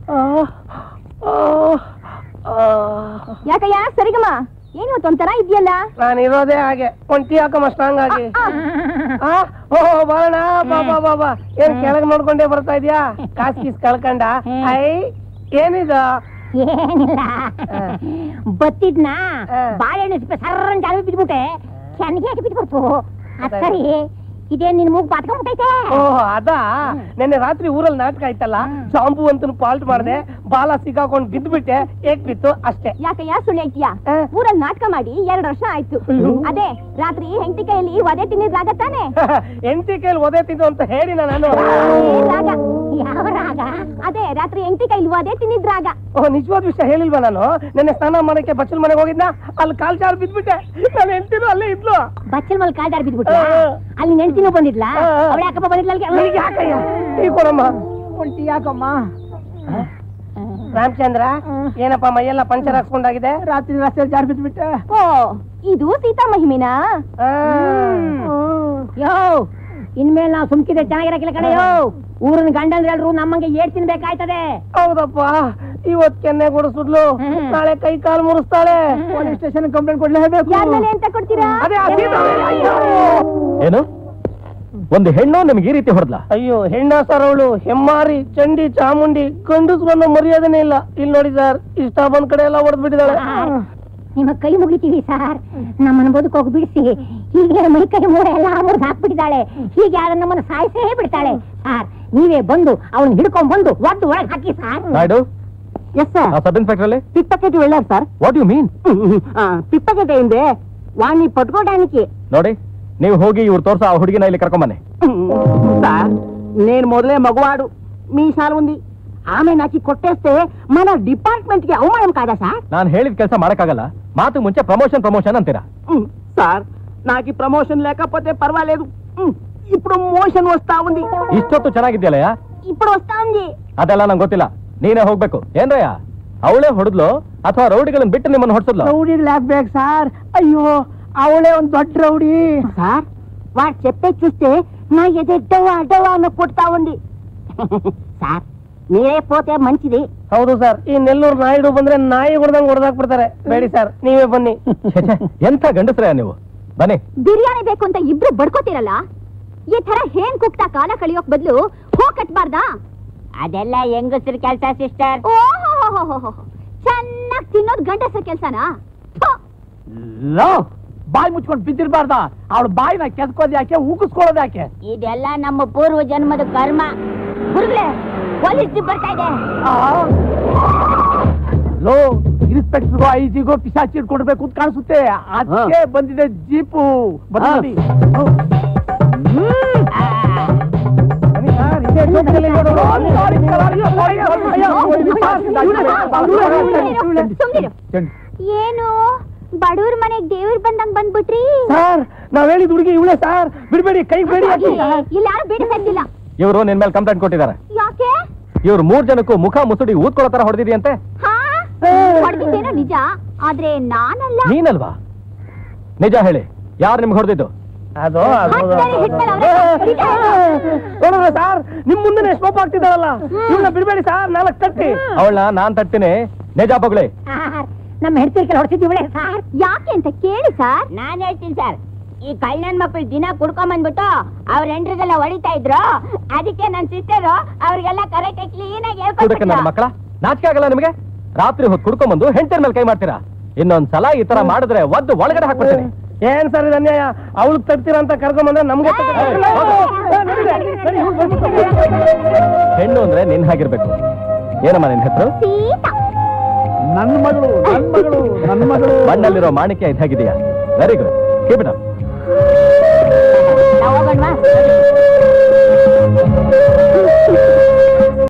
ಯಾಕಯ್ಯ ಸರಿಗಮ್ಮ ಏನು ಇವತ್ತು ಒಂಥರ ಇದೆಯಲ್ಲ ನಾನು ಇರೋದೇ ಹಾಗೆ ಒಂಟಿ ಹಾಕಮ್ಮ ಸ್ಟ್ರಾಂಗ್ ಆಗಿ ಆ, ಓ ಬಾಣ ಬಾ ಬಾ ಬಾ ಬಾ ಏನ್ ಕೆಳಗ್ ನೋಡ್ಕೊಂಡೇ ಬರ್ತಾ ಇದ್ಯಾ ಕಾಸ್ ಕೀಸ್ ಕಳ್ಕಂಡ ಐ ಏನಿದು ಏನಿಲ್ಲ ಬತ್ತಿದ್ನ ಹಾ. ಬಾಳೆಹಣ್ಣು ಸಿಪ್ಪೆ ಸರ್ರನ್ ಜಾಗ ಬಿದ್ಬಿಟ್ಟೆ ಚೆನ್ನಾಗಿ ಬಿದ್ಬಿಡ್ತು ಅದ್ ಸರಿ ಇದೇನ್ ನಿನ್ ಮೂಗ್ ಬಾತ್ಕೊಂಡ್ಬಿಟ್ಟೈತೆ ಓಹ್ ಅದಾ ನಿನ್ನೆ ರಾತ್ರಿ ಊರಲ್ಲಿ ನಾಟಕ ಆಯ್ತಲ್ಲ ಜಾಂಬು ಅಂತ ಪಾಲ್ಟ್ ಮಾಡ್ದೆ ಬಾಲ ಸಿಕ್ಕಾಕೊಂಡ್ ಬಿದ್ದ್ಬಿಟ್ಟೆ ಏಕ್ ಬಿತ್ತು ಅಷ್ಟೇ ಯಾಕಯ್ಯ ಸುಳ್ಳು ಹೇಳ್ತೀಯ ಆ. ಊರಲ್ಲಿ ನಾಟಕ ಮಾಡಿ ಎರಡ್ ವರ್ಷ ಆಯ್ತು ಅದೇ ರಾತ್ರಿ ಹೆಂಡತಿ ಕೈಯಲ್ಲಿ ಒದೆ ತಿನ್ನಿದ್ರಾಗ ತಾನೆ ಎಂಟಿ ಕೈಲಿ ಒದೆ ತಿಂದು ಅಂತ ಹೇಳಿ ನಾನು ಏನ್ ರಾಗ ಯಾವ ರಾಗ ಅದೇ ರಾತ್ರಿ ಹೆಂಡತಿ ಕೈಲಿ ಒದೆ ತಿನ್ನಿದ್ರಾಗ ಓಹ್ ನಿಜವಾದ ವಿಷಯ ಹೇಳಿಲ್ವಾ ನಾನು ನೆನ್ನೆ ಸ್ನಾನ ಮಾಡಕ್ಕೆ ಬಚ್ಚಲ್ ಮನೆಗೆ ಹೋಗಿದ್ನ ಅಲ್ಲಿ ಕಾಲ್ ಜಾರ್ ಬಿದ್ಬಿಟ್ಟೆ ನಾನು ಹೆಂಡತಿನೂ ಅಲ್ಲೇ ಇದ್ಲು ಬಚ್ಚಲ್ ಮೇಲೆ ಕಾಲ್ದಾರ ಬಿದ್ಬಿಟ್ಟ ಹಾ. ಅಲ್ಲಿ ನೆಂಟಿನೂ ಬಂದಿದ್ಲಾ ಹಾ, ಹಾ. ಅವಳ ಯಾಕಪ್ಪ ಬಂದಿದ್ಲ ಈಗ ಅಲ್ಲಿಗೆ ಯಾಕಯ್ಯ ಟೀ ಕೊಡಮ್ಮ ಒಂಟಿ ಯಾಕಮ್ಮ ರಾಮಚಂದ್ರ ಏನಪ್ಪ ಮೈಯೆಲ್ಲ ಪಂಚರ್ ಹಾಕ್ಸ್ಕೊಂಡಾಗಿದೆ ರಾತ್ರಿ ರಸ್ತೆ ಜಾರ್ ಬಿದ್ಬಿಟ್ಟೆ ಓ ಇದು ಸೀತಾ ಮಹಿಮಿನಾ ಆ. ಯೋ ಇನ್ಮೇಲೆ ನಾವು ಸುಮ್ಕಿದ್ರೆ ಚೆನ್ನಾಗಿರಕಿಲ್ಲ ಕಡೆ ಯೋ ಊರಿನ ಗಂಡಂದ್ರೆ ಎಲ್ರು ನಮ್ಮಂಗೆ ಏಟ್ ತಿನ್ಬೇಕಾಯ್ತದೆ ಹೌದಪ್ಪ ಇವತ್ ಕೆನ್ನೆ ಕೊಡಿಸಿದ್ಲು ಹ್ಮ್. ನಾಳೆ ಕೈ ಕಾಲು ಮುರಿಸ್ತಾಳೆ ಪೊಲೀಸ್ ಸ್ಟೇಷನ್ ಕಂಪ್ಲೇಂಟ್ ಕೊಡ್ಲೇಬೇಕು ಯಾರ ಮೇಲೆ ಅಂತ ಕೊಡ್ತೀರಾ ಅದೇ ಆ ಸೀತಾ ಮೇಲೆ, ಅಯ್ಯೋ. ಏನು ಒಂದು ಹೆಣ್ಣು ನಿಮ್ಗೆ ಈ ರೀತಿ ಹೊಡೆದ್ಲ ಅಯ್ಯೋ ಹೆಣ್ಣ ಸರ್ ಅವಳು ಹೆಮ್ಮಾರಿ ಚಂಡಿ ಚಾಮುಂಡಿ ಗಂಡಸ್ರನ್ನ ಮರ್ಯಾದನೇ ಇಲ್ಲ ಇಲ್ಲಿ ನೋಡಿ ಸರ್ ಇಷ್ಟ ಬಂದ್ ಕಡೆ ಎಲ್ಲ ಹೊಡೆದ್ ಬಿಟ್ಟಿದ್ದಾಳೆ ನಿಮ್ಮ ಕೈ ಮುಗಿತೀವಿ ಸರ್ ನಮ್ಮನ್ನ ಬದುಕೋಗಿ ಬಿಡಿಸಿ ಹೀಗೆ ಮೈ ಕೈ ಮೂಳೆ ಎಲ್ಲ ಮುರಿದು ಹಾಕ್ಬಿಟ್ಟಿದ್ದಾಳೆ ಹೀಗೆ ಆದ್ರೆ ನಮ್ಮನ್ನ ಸಾಯಿಸೇ ಬಿಡ್ತಾಳೆ ಸರ್ ನೀವೇ ಬಂದು ಅವನ್ನ ಹಿಡ್ಕೊಂಡ್ ಬಂದು ಒದ್ದು ಒಳಗೆ ಹಾಕಿ ಸರ್ ನಾಯ್ಡು ಎಸ್ ಸರ್ ಆ ಸಬ್ ಇನ್ಸ್ಪೆಕ್ಟರ್ ಅಲ್ಲಿ పిప్పకెట్టి వెళ్ళారు sir what you mean pickpocket అయింది వాడిని పట్టుకోవడానికి ನೋಡಿ ನೀವು ಹೋಗಿ ಇವ್ರು ತೋರ್ಸ ಆ ಹುಡುಗಿನ ಇಲ್ಲಿ ಕರ್ಕೊಂಬನ್ನಿ సార్ నేను మొదలే మగవాడు మీసాలు ఉంది ఆమె నాకు కొట్టేస్తే మన డిపార్ట్మెంట్ కి అవమానం కాదా సార్ ನಾನು ಹೇಳಿದ ಕೆಲಸ ಮಾಡಕ್ಕಾಗಲ್ಲ ಮಾತು ಮುಂಚೆ ಪ್ರಮೋಷನ್ ಪ್ರಮೋಷನ್ ಅಂತೀರಾ ఉమ్, సార్ నాకు ఈ ప్రమోషన్ లేకపోతే పర్వాలేదు ఉమ్, ఇప్పుడు మోషన్ వస్తా ఉంది ಇಷ್ಟೊತ್ತು ಚೆನ್ನಾಗಿದ್ಯಲ್ಲಯ್ಯ ఇప్పుడు వస్తా ఉంది ಅದೆಲ್ಲ ನಂಗೆ ಗೊತ್ತಿಲ್ಲ ನೀನೇ ಹೋಗ್ಬೇಕು ಏನ್ರಯ್ಯ ಅವಳೇ ಹೊಡೆದ್ಲು ಅಥವಾ ರೌಡಿಗಳನ್ನ ಬಿಟ್ಟು ನಿಮ್ಮನ್ನ ಹೊಡ್ಸದ್ಲು రౌడీ లేకపోయాక సార్ అయ్యో అవళే ಒಂದು దొడ్డ రౌడీ సార్ వాడు చెప్పే చూస్తే నా ఎదెడ్డవా అడ్డవా అన్న కొడతా ఉంది సార్ మీరే పోతే మంచిది ಹೌದು ಸರ್ ಈ ನೆಲ್ಲೂರು ನಾಯ್ಡು ಬಂದ್ರೆ ನಾಯಿ ಹೊಡೆದಂಗ್ ಹೊಡೆದಾಕ್ ಬಿಡ್ತಾರೆ ಬೇಡಿ ಸರ್ ನೀವೇ ಬನ್ನಿ ಛೆ, ಛೆ, ಎಂಥ ಗಂಡಸ್ರಯ್ಯ ನೀವು ಬನ್ನಿ ಬಿರಿಯಾನಿ ಬೇಕು ಅಂತ ಇಬ್ರು ಬಡ್ಕೋತಿರಲ್ಲ ಈ ತರ ಹೇನ್ ಕುಕ್ತಾ ಕಾಲ ಕಳಿಯೋಕ್ ಬದ್ಲು ಹೋ ಕಟ್ಬಾರ್ದಾ ಅದೆಲ್ಲ ಹೆಂಗಸ್ರ ಕೆಲಸ ಸಿಸ್ಟರ್ ಓಹೋ ಚೆನ್ನಾಗ್ ತಿನ್ನೋದ್ ಗಂಡಸರ ಕೆಲ್ಸನಾ ಥು. ಲೋ ಬಾಯಿ ಮುಚ್ಕೊಂಡು ಬಿದ್ದಿರ್ಬಾರ್ದ ಅವಳು ಬಾಯಿನ ಕೆದ್ಕೋದ್ ಯಾಕೆ ಉಗಿಸ್ಕೊಳ್ಳೋದ್ ಯಾಕೆ ಇದೆಲ್ಲ ನಮ್ಮ ಪೂರ್ವ ಜನ್ಮದ ಕರ್ಮ ಹುಡುಗ್ರೆ ಪೊಲೀಸ್ ಬರ್ತಾ ಇದೆ ಲೋ ಇನ್ಸ್ಪೆಕ್ಟರ್ಗೋ ಐ ಜಿಗೋ ಪಿಶಾಚಿ ಇಟ್ಕೊಡ್ಬೇಕು ಅಂತ ಕಾಣಿಸುತ್ತೆ ಅದಕ್ಕೆ ಬಂದಿದೆ ಜೀಪು ಬನ್ನಿ ಬನ್ನಿ ಸರ್, ಇದೇ ಜೋಕಾಲಿ ನೋಡೋರು. ಸುಮ್ನಿರು. ಏನು ಬಡವ್ರ ಮನೆಗ್ ದೇವ್ರ ಬಂದಂಗ್ ಬಂದ್ಬಿಟ್ರಿ ಸರ್ ನಾವ್ ಹೇಳಿದ ಹುಡುಗಿ ಇವಳೆ ಸರ್ ಬಿಡ್ಬೇಡಿ ಕೈ ಬೇಡಿ ಹಾಕಿ ಇಲ್ಲಿ ಯಾರು ಬೇಡ ಸದ್ದಿಲ್ಲ ಇವರು ನಿನ್ ಮೇಲೆ ಕಂಪ್ಲೇಂಟ್ ಕೊಟ್ಟಿದ್ದಾರೆ ಯಾಕೆ ಇವ್ರು ಮೂರ್ ಜನಕ್ಕೂ ಮುಖ ಮುಸುಡಿ ಊದ್ಕೊಳ್ಳೋ ತರ ಹೊಡೆದಿದೆಯಂತೆ ಹಾ ಹೊಡೆದಿದ್ದೇನೋ ನಿಜ ಆದ್ರೆ ನಾನಲ್ಲ ನೀನಲ್ವಾ ನಿಜ ಹೇಳಿ ಯಾರು ನಿಮ್ಗೆ ಹೊಡೆದಿದ್ದು ಅದು ಅದು ಹಾಕ್ತಾರೆ ಹಿಟ್ಮೇಲೆ ಅವ್ರೇ. ನೋಡಿದ್ರೆ ಸರ್ ನಿಮ್ ಮುಂದೆ ಸ್ಟೋಪ್ ಆಗ್ತಿದ್ದಾರಲ್ಲ ಇವನ್ನ ಬಿಡ್ಬೇಡಿ ಸರ್ ನಾಲ್ಕು ತಟ್ಟಿ ಅವಳನ್ನ ನಾನ್ ತಟ್ತೀನಿ ನಿಜ ಬಗ್ಳಿ ನಮ್ಮ ಹೆಂಡತಿರ್ಕೆಲ್ಲ ಹೊಡ್ಸಿದ್ದೀವಳೆ ಸರ್ ಯಾಕೆ ಅಂತ ಕೇಳಿ ಸರ್ ನಾನ್ ಹೇಳ್ತೀನಿ ಸರ್ ಈ ಕಳ್ಳನ್ ಮಕ್ಳು ದಿನ ಕುಡ್ಕೊಂಡ್ ಬಂದ್ಬಿಟ್ಟು ಅವ್ರ ಹೆಂಡ್ರಿಗೆಲ್ಲ ಹೊಡಿತಾ ಇದ್ರು ಅದಕ್ಕೆ ನನ್ ಸಿಸ್ಟರ್ ಅವ್ರಿಗೆಲ್ಲ ಕರೆಕ್ಟ್ ಕ್ಲೀನ್ ಆಗಿ ಕುಡಕ್ಕೆ ನನ್ನ ಮಕ್ಕಳ ನಾಚಿಕೆ ಆಗಲ್ಲ ನಿಮಗೆ ರಾತ್ರಿ ಹೊತ್ತು ಕುಡ್ಕೊಂಬಂದು ಹೆಂಡತಿನ ಮೇಲೆ ಕೈ ಮಾಡ್ತೀರಾ ಇನ್ನೊಂದ್ ಸಲ ಈ ತರ ಮಾಡಿದ್ರೆ ಒದ್ದು ಒಳಗಡೆ ಹಾಕ್ಬಿಡ್ತೀನಿ ಏನ್ ಸರ್ ಇದು ಅನ್ಯಾಯ ಅವಳು ತಟ್ತೀರಾ ಅಂತ ಕರ್ಕೊಂಬಂದ್ರೆ ನಮ್ಗೆ ತಟ್ಟಿ- ಏಯ್, ಏ, ಹೋಗು. ಏ, ನಡೀರಿ, ನಡಿ, ಇವ್ಳು ಬಂದ್ಬಿಟ್ಟು. ಹೆಣ್ಣು ಅಂದ್ರೆ ನಿನ್ ಹಾಗಿರ್ಬೇಕು ಏನಮ್ಮ ನಿನ್ ಹೆಸರು ಸೀತಾ ನನ್ನ ಮಗಳು ನನ್ನ ಮಗಳು ನನ್ನ ಮಗಳು ಮಣ್ಣಲ್ಲಿರೋ ಮಾಣಿಕ್ಯ ಇದ್ದಾಗಿದೆಯಾ very good keep it up ಹೋಗೋಣವಾ